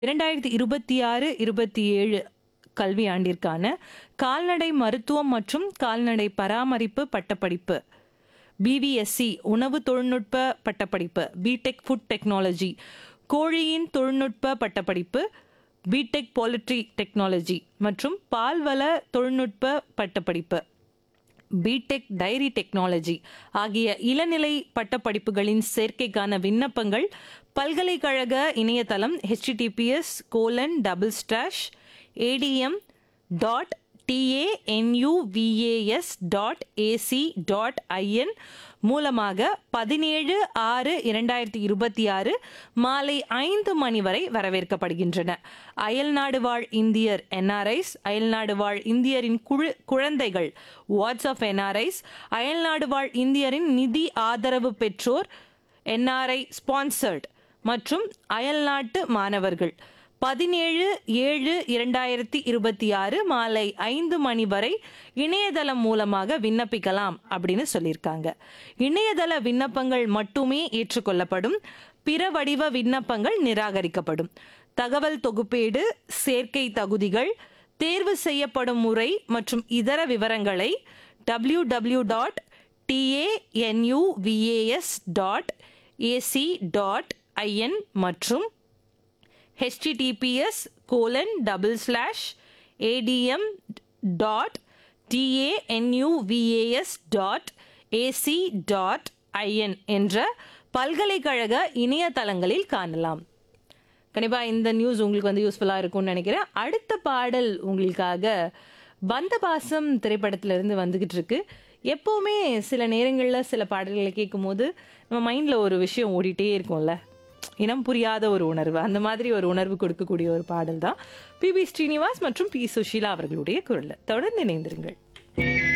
இரண்டாயிரத்தி இருபத்தி ஆறு இருபத்தி ஏழு கல்வியாண்டிற்கான கால்நடை மருத்துவம் மற்றும் கால்நடை பராமரிப்பு பட்டப்படிப்பு பிவிஎஸ்சி உணவு தொழில்நுட்ப பட்டப்படிப்பு பிடெக் ஃபுட் டெக்னாலஜி கோழியின் தொழில்நுட்ப பட்டப்படிப்பு பிடெக் போலட்ரி டெக்னாலஜி மற்றும் பால்வள தொழில்நுட்ப பட்டப்படிப்பு பிடெக் டைரி டெக்னாலஜி ஆகிய இளநிலை பட்டப்படிப்புகளின் சேர்க்கைக்கான விண்ணப்பங்கள் பல்கலைக்கழக இணையதளம் HTTPS colon double slash ATM dot TANUVAS dot AC dot IN மூலமாக பதினேழு ஆறு இரண்டாயிரத்தி இருபத்தி ஆறு மாலை ஐந்து மணி வரை வரவேற்கப்படுகின்றன அயல்நாடு வாழ் இந்தியர் என்ஆர்ஐஸ் அயல்நாடு வாழ் இந்தியரின் குழு குழந்தைகள் வாட்ஸ் ஆஃப் என்ஆர்ஐஸ் அயல்நாடு வாழ் இந்தியரின் நிதி ஆதரவு பெற்றோர் என்ஆர்ஐ ஸ்பான்சர்ட் மற்றும் அயல்நாட்டு மாணவர்கள் பதினேழு ஏழு இரண்டாயிரத்தி இருபத்தி ஆறு மாலை ஐந்து மணி வரை இணையதளம் மூலமாக விண்ணப்பிக்கலாம் அப்படின்னு சொல்லியிருக்காங்க இணையதள விண்ணப்பங்கள் மட்டுமே ஏற்றுக்கொள்ளப்படும் பிற வடிவ விண்ணப்பங்கள் நிராகரிக்கப்படும் தகவல் தொகுப்பேடு சேர்க்கை தகுதிகள் தேர்வு செய்யப்படும் முறை மற்றும் இதர விவரங்களை W W dot TANUVAS dot AC dot IN மற்றும் https colon double slash ATM dot TANUVAS dot AC dot IN என்ற பல்கலைக்கழக இணையதளங்களில் காணலாம் கண்டிப்பாக இந்த நியூஸ் உங்களுக்கு வந்து யூஸ்ஃபுல்லாக இருக்கும்னு நினைக்கிறேன் அடுத்த பாடல் உங்களுக்காக பந்தபாசம் திரைப்படத்திலிருந்து வந்துக்கிட்டு இருக்கு எப்போவுமே சில நேரங்களில் சில பாடல்களை கேட்கும்போது நம்ம மைண்டில் ஒரு விஷயம் ஓடிட்டே இருக்கும்ல இனம் புரியாத ஒரு உணர்வு அந்த மாதிரி ஒரு உணர்வு கொடுக்கக்கூடிய ஒரு பாடல் தான் பி பி ஸ்ரீனிவாஸ் மற்றும் பி சுஷீலா அவர்களுடைய குரல் தொடர்ந்து இணைந்திருங்கள்